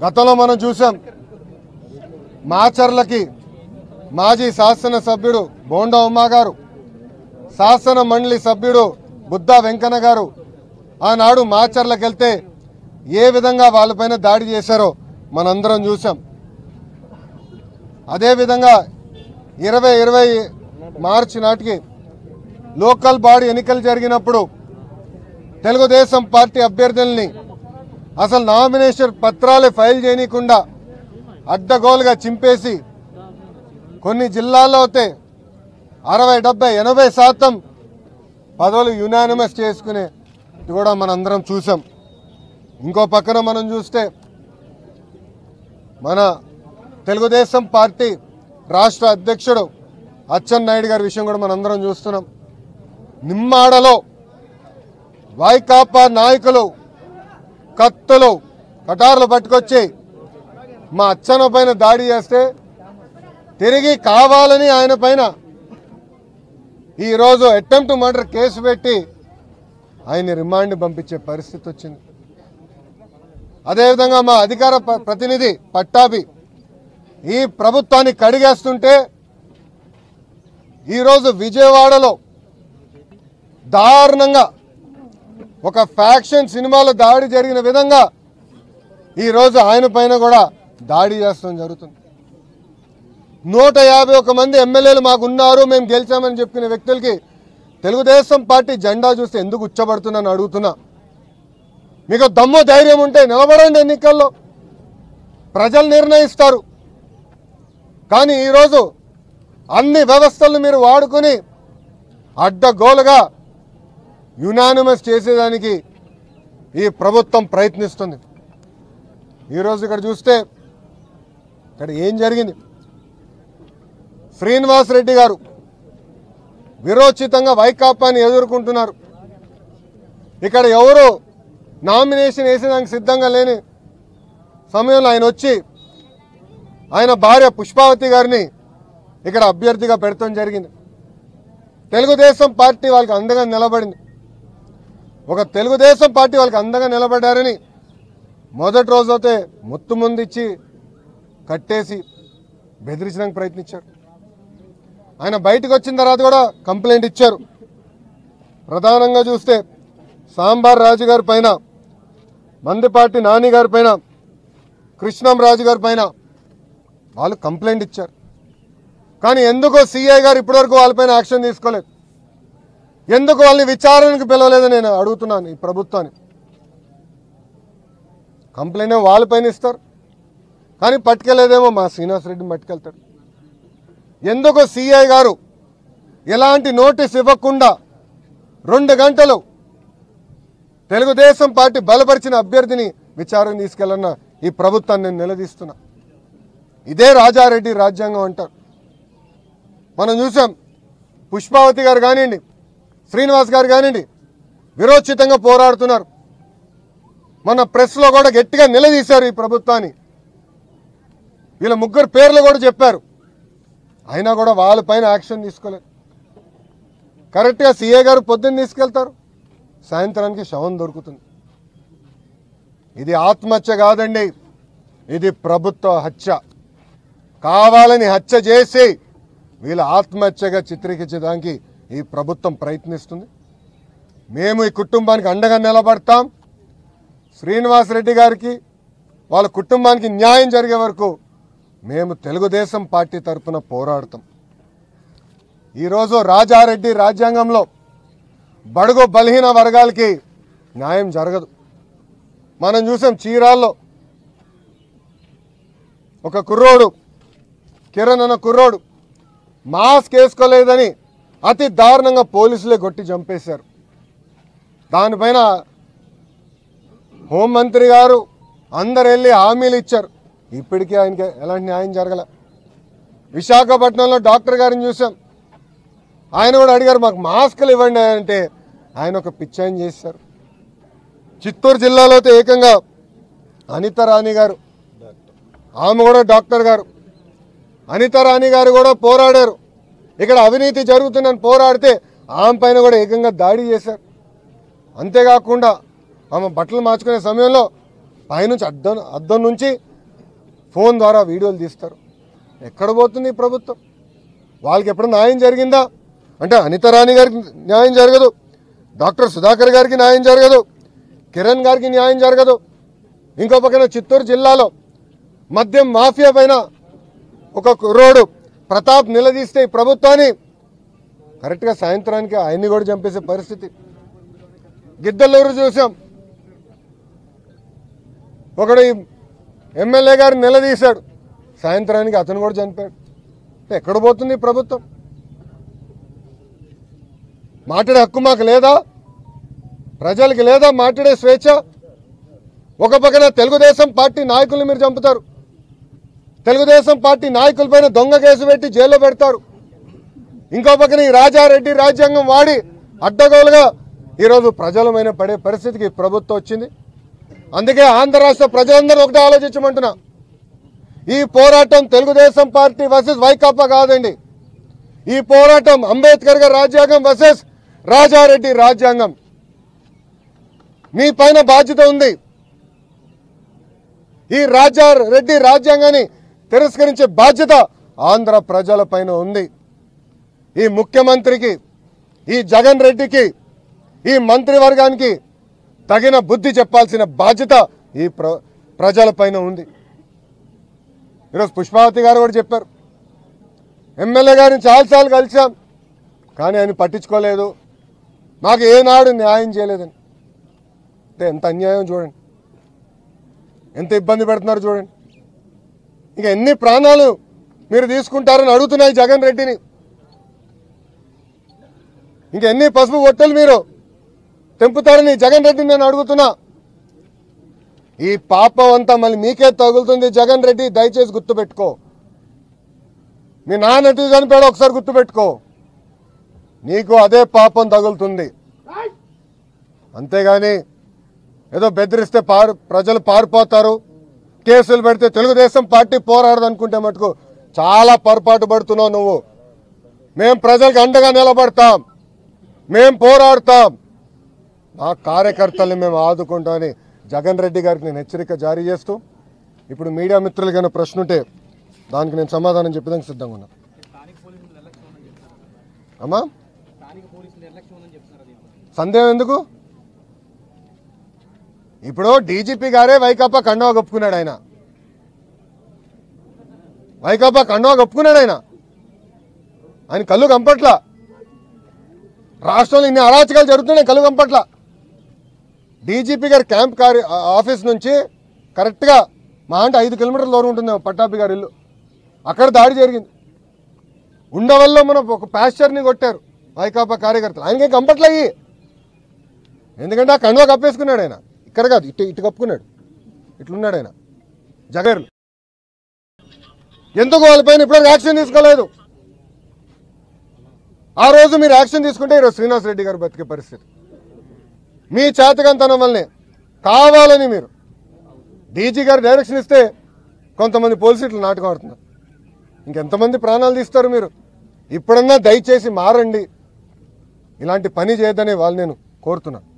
గతంలో మనం చూసాం మాచర్లకి మాజీ శాసనసభ్యుడు బోండా ఉమ్మా గారు శాసన మండలి సభ్యుడు బుద్ధా వెంకన్న గారు ఆనాడు మాచర్లకు వెళ్తే ఏ విధంగా వాళ్ళపైన దాడి చేశారో మనందరం చూసాం అదేవిధంగా ఇరవై ఇరవై మార్చి నాటికి లోకల్ బాడీ ఎన్నికలు జరిగినప్పుడు తెలుగుదేశం పార్టీ అభ్యర్థుల్ని అసలు నామినేషన్ పత్రాలే ఫైల్ చేయనీయకుండా అడ్డగోలుగా చింపేసి కొన్ని జిల్లాల్లో అయితే అరవై డెబ్బై ఎనభై శాతం పదవులు యునానిమస్ చేసుకునే ఇది కూడా మనందరం చూసాం ఇంకో పక్కన మనం చూస్తే మన తెలుగుదేశం పార్టీ రాష్ట్ర అధ్యక్షుడు అచ్చెన్నాయుడు గారి విషయం కూడా మనందరం చూస్తున్నాం నిమ్మాడలో వైకాపా నాయకులు కత్తులు కటార్లు పట్టుకొచ్చి మా అచ్చన పైన దాడి చేస్తే తిరిగి కావాలని ఆయన పైన ఈరోజు అటెంప్ట్ మర్డర్ కేసు పెట్టి ఆయన రిమాండ్ పంపించే పరిస్థితి వచ్చింది అదేవిధంగా మా అధికార ప- ప్రతినిధి పట్టాభి ఈ ప్రభుత్వాన్ని కడిగేస్తుంటే ఈరోజు విజయవాడలో దారుణంగా ఒక ఫ్యాక్షన్ సినిమాలో దాడి జరిగిన విధంగా ఈరోజు ఆయన పైన కూడా దాడి చేస్తాం జరుగుతుంది నూట యాభై ఒక మంది ఎమ్మెల్యేలు మాకు ఉన్నారు మేము గెలిచామని చెప్పుకునే వ్యక్తులకి తెలుగుదేశం పార్టీ జెండా చూస్తే ఎందుకు ఉచ్చబడుతున్నాను అడుగుతున్నా మీకు దమ్ము ధైర్యం ఉంటే నిలబడండి ఎన్నికల్లో ప్రజలు నిర్ణయిస్తారు కానీ ఈరోజు అన్ని వ్యవస్థలను మీరు వాడుకొని అడ్డగోలుగా యునానిమస్ చేసేదానికి ఈ ప్రభుత్వం ప్రయత్నిస్తుంది ఈరోజు ఇక్కడ చూస్తే ఇక్కడ ఏం జరిగింది శ్రీనివాస్ రెడ్డి గారు విరోచితంగా వైకాపాని ఎదుర్కొంటున్నారు ఇక్కడ ఎవరు నామినేషన్ వేసేదానికి సిద్ధంగా లేని సమయంలో ఆయన వచ్చి ఆయన భార్య పుష్పావతి గారిని ఇక్కడ అభ్యర్థిగా పెడతాం జరిగింది తెలుగుదేశం పార్టీ వాళ్ళకి అండగా నిలబడింది ఒక తెలుగుదేశం పార్టీ వాళ్ళకి అండగా నిలబడ్డారని మొదటి రోజైతే మొత్తు ముందు ఇచ్చి కట్టేసి బెదిరించడానికి ప్రయత్నించారు ఆయన బయటకు వచ్చిన తర్వాత కూడా కంప్లైంట్ ఇచ్చారు ప్రధానంగా చూస్తే సాంబార్ రాజు గారి పైన మందిపాటి నాని గారి పైన కృష్ణం రాజు గారి పైన వాళ్ళు కంప్లైంట్ ఇచ్చారు కానీ ఎందుకో సిఐ గారు ఇప్పటివరకు వాళ్ళపైన యాక్షన్ తీసుకోలేదు ఎందుకు వాళ్ళని విచారణకు పిలవలేదని నేను అడుగుతున్నాను ఈ ప్రభుత్వాన్ని కంప్లైంట్ ఏమో వాళ్ళపైన ఇస్తారు కానీ పట్టుకెళ్ళేదేమో మా శ్రీనివాస్ రెడ్డిని పట్టుకెళ్తాడు ఎందుకు సిఐ గారు ఎలాంటి నోటీస్ ఇవ్వకుండా రెండు గంటలు తెలుగుదేశం పార్టీ బలపరిచిన అభ్యర్థిని విచారణ తీసుకెళ్ళన్న ఈ ప్రభుత్వాన్ని నేను నిలదీస్తున్నా ఇదే రాజారెడ్డి రాజ్యాంగం అంటారు మనం చూసాం పుష్పావతి గారు కానివ్వండి శ్రీనివాస్ గారు కానివ్వండి విరోచితంగా పోరాడుతున్నారు మన ప్రెస్లో కూడా గట్టిగా నిలదీశారు ఈ ప్రభుత్వాన్ని వీళ్ళ ముగ్గురు పేర్లు కూడా చెప్పారు అయినా కూడా వాళ్ళపైన యాక్షన్ తీసుకోలేదు కరెక్ట్గా సీఏ గారు పొద్దున్న తీసుకెళ్తారు సాయంత్రానికి శవం దొరుకుతుంది ఇది ఆత్మహత్య కాదండి ఇది ప్రభుత్వ హత్య కావాలని హత్య చేసి వీళ్ళ ఆత్మహత్యగా చిత్రీకరించడానికి ఈ ప్రభుత్వం ప్రయత్నిస్తుంది మేము ఈ కుటుంబానికి అండగా నిలబడతాం శ్రీనివాస్ రెడ్డి గారికి వాళ్ళ కుటుంబానికి న్యాయం జరిగే వరకు మేము తెలుగుదేశం పార్టీ తరఫున పోరాడతాం ఈరోజు రాజారెడ్డి రాజ్యాంగంలో బడుగు బలహీన వర్గాలకి న్యాయం జరగదు మనం చూసాం చీరాల్లో ఒక కుర్రోడు కిరణ్ అన్న కుర్రోడు మాస్క్ వేసుకోలేదని అతి దారుణంగా పోలీసులే కొట్టి చంపేశారు దానిపైన హోంమంత్రి గారు అందరు వెళ్ళి హామీలు ఇచ్చారు ఇప్పటికీ ఆయనకి ఎలాంటి న్యాయం జరగల విశాఖపట్నంలో డాక్టర్ గారిని చూసాం ఆయన కూడా అడిగారు మాకు మాస్కులు ఇవ్వండి అంటే ఆయన ఒక పిచ్చాయన చేశారు చిత్తూరు జిల్లాలో అయితే ఏకంగా అనిత రాణి గారు ఆమె కూడా డాక్టర్ గారు అనిత రాణి గారు కూడా పోరాడారు ఇక్కడ అవినీతి జరుగుతుందని పోరాడితే ఆమె పైన కూడా ఏకంగా దాడి చేశారు అంతేకాకుండా ఆమె బట్టలు మార్చుకునే సమయంలో పైనుంచి అద్దం అద్దం నుంచి ఫోన్ ద్వారా వీడియోలు తీస్తారు ఎక్కడ పోతుంది ఈ ప్రభుత్వం వాళ్ళకి ఎప్పుడు న్యాయం జరిగిందా అంటే అనిత రాణి గారికి న్యాయం జరగదు డాక్టర్ సుధాకర్ గారికి న్యాయం జరగదు కిరణ్ గారికి న్యాయం జరగదు ఇంకో పక్కన చిత్తూరు జిల్లాలో మద్యం మాఫియా పైన ఒక కుర్రోడు ప్రతాప్ నిలదీస్తే ఈ ప్రభుత్వాన్ని కరెక్ట్గా సాయంత్రానికి ఆయన్ని కూడా చంపేసే పరిస్థితి గిద్దలూరు చూసాం ఒకడు ఈ ఎమ్మెల్యే గారు నిలదీశాడు సాయంత్రానికి అతను కూడా చనిపోయాడు ఎక్కడ పోతుంది ఈ ప్రభుత్వం మాట్లాడే హక్కు మాకు లేదా ప్రజలకి లేదా మాట్లాడే స్వేచ్ఛ ఒక పక్కన తెలుగుదేశం పార్టీ నాయకుల్ని మీరు చంపుతారు తెలుగుదేశం పార్టీ నాయకులపైన దొంగ కేసు పెట్టి జైల్లో పెడతారు ఇంకో పక్కన ఈ రాజారెడ్డి రాజ్యాంగం వాడి అడ్డగోలుగా ఈరోజు ప్రజలమైన పడే పరిస్థితికి ఈ ప్రభుత్వం వచ్చింది అందుకే ఆంధ్ర రాష్ట్ర ప్రజలందరూ ఒకటే ఆలోచించమంటున్నా ఈ పోరాటం తెలుగుదేశం పార్టీ వర్సెస్ వైకాపా కాదండి ఈ పోరాటం అంబేద్కర్ గారి రాజ్యాంగం వర్సెస్ రాజారెడ్డి రాజ్యాంగం మీ పైన బాధ్యత ఉంది ఈ రాజారెడ్డి రాజ్యాంగాన్ని తిరస్కరించే బాధ్యత ఆంధ్ర ప్రజల పైన ఉంది ఈ ముఖ్యమంత్రికి ఈ జగన్ రెడ్డికి ఈ మంత్రివర్గానికి తగిన బుద్ధి చెప్పాల్సిన బాధ్యత ఈ ప్ర ప్రజలపైన ఉంది ఈరోజు పుష్పావతి గారు కూడా చెప్పారు ఎమ్మెల్యే గారిని చాలాసార్లు కలిసాం కానీ ఆయన పట్టించుకోలేదు మాకు ఏనాడు న్యాయం చేయలేదని అంటే ఎంత అన్యాయం చూడండి ఎంత ఇబ్బంది పెడుతున్నారు చూడండి ఇక ఎన్ని ప్రాణాలు మీరు తీసుకుంటారని అడుగుతున్నాయి జగన్ రెడ్డిని ఇంక ఎన్ని పసుపు ఒట్టలు మీరు తెంపుతారని జగన్ రెడ్డిని నేను అడుగుతున్నా ఈ పాపం అంతా మళ్ళీ మీకే తగులుతుంది జగన్ రెడ్డి దయచేసి గుర్తుపెట్టుకో మీ నాన్న ఎటు చనిపోయాడు ఒకసారి గుర్తుపెట్టుకో నీకు అదే పాపం తగులుతుంది అంతేగాని ఏదో బెదిరిస్తే పారు ప్రజలు పారిపోతారు కేసులు పెడితే తెలుగుదేశం పార్టీ పోరాడదు అనుకుంటే మటుకు చాలా పొరపాటు పడుతున్నావు నువ్వు మేం ప్రజలకు అండగా నిలబడతాం మేం పోరాడతాం మా కార్యకర్తల్ని మేము ఆదుకుంటామని జగన్ రెడ్డి గారికి నేను హెచ్చరిక జారీ చేస్తూ ఇప్పుడు మీడియా మిత్రులకి ఏమైనా ప్రశ్న ఉంటే దానికి నేను సమాధానం చెప్పడానికి సిద్ధంగా ఉన్నా స్థానిక పోలీసులు నిర్లక్ష్యం ఉందని చెప్తున్నారు అమ్మా స్థానిక పోలీసులు నిర్లక్ష్యం ఉందని చెప్తున్నారు దీంట్లో సందేహం ఎందుకు ఇప్పుడు డీజీపీ గారే వైకాపా కండువా కప్పుకున్నాడు ఆయన వైకాపా కండువా కప్పుకున్నాడు ఆయన ఆయన కళ్ళు కంపట్ల రాష్ట్రంలో ఇన్ని అరాచకాలు జరుగుతున్నాయి కళ్ళు కంపట్ల డీజీపీ గారి క్యాంప్ కార్య ఆ- ఆఫీస్ నుంచి కరెక్ట్గా మా అంటే ఐదు కిలోమీటర్ల దూరం ఉంటుంది పట్టాపి గారి ఇల్లు అక్కడ దాడి జరిగింది ఉండవల్లో మనం ఒక ప్యాస్చర్ని కొట్టారు వైకాపా కార్యకర్తలు ఆయనకేం కంపట్ల అయ్యి ఎందుకంటే ఆ కండువా కప్పేసుకున్నాడు ఆయన ఇక్కడ కాదు ఇటు ఇటు కప్పుకున్నాడు ఇట్లున్నాడు ఆయన జగన్ ఎందుకు వాళ్ళపైన ఇప్పుడు యాక్షన్ తీసుకోలేదు ఆ రోజు మీరు యాక్షన్ తీసుకుంటే ఈరోజు శ్రీనివాస్ రెడ్డి గారు బతికే పరిస్థితి మీ చేతకంతనం వల్లనే కావాలని మీరు డీజీ గారు డైరెక్షన్ ఇస్తే కొంతమంది పోలీసులు ఇట్లా నాటకం ఆడుతున్నారు ఇంకెంతమంది ప్రాణాలు తీస్తారు మీరు ఇప్పుడన్నా దయచేసి మారండి ఇలాంటి పని చేయొద్దని వాళ్ళు నేను కోరుతున్నాను